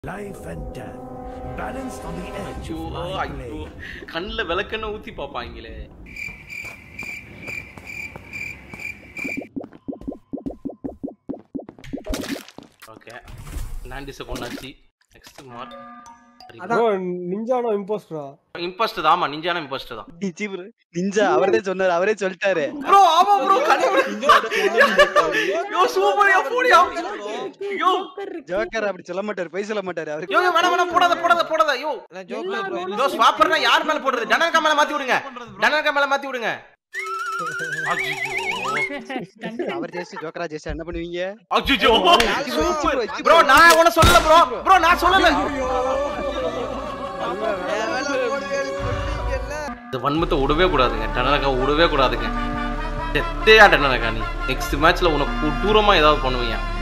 Life and death, balanced on the edge ஐயோ of my ஐயோ blade. கண்ணில் விளக்கெண்ணெய் ஊற்றி பார்ப்பாங்களே ஓகே நான்டிஸை கொண்டாச்சு நெக்ஸ்ட் மார்க் ப்ரோ நிஞ்சானோ இம்போஸ்டரா இம்பஸ்ட் தான் ஆமா நிஞ்சான இம்பஸ்ட் தான் நிஜி bro. நிஞ்சா அவரே சொன்னாரு அவரே சொல்லிட்டாரு ப்ரோ ஆமா ப்ரோ யோ சூப்பர் யா போடியா யோ ஜோக்கர் அப்படி சொல்ல மாட்டாரு பொய் சொல்ல மாட்டாரு அவருக்கு யோ யோ வேணாம் வேணாம் போடாத போடாத போடாத யோ யோ ஸ்வாப்பர்னா யார் மேல போடுறது டனர்கா மேல மாத்தி விடுங்க டனர்கா மேல மாத்தி விடுங்க அவர் ஜெயிச்சு ஜோக்கரா ஜெயிச்சு என்ன பண்ணுவீங்க அச்சோ சூப்பர் ப்ரோ நான் உன சொல்லல ப்ரோ ப்ரோ நான் சொல்லல இந்த வன்மத்தை விடவே கூடாதுங்க டனரகா விடவே கூடாதுங்க செத்தையா டனரகா நீ நெக்ஸ்ட் மேட்ச்ல உனக்கு கொடூரமா ஏதாவது பண்ணுவீங்க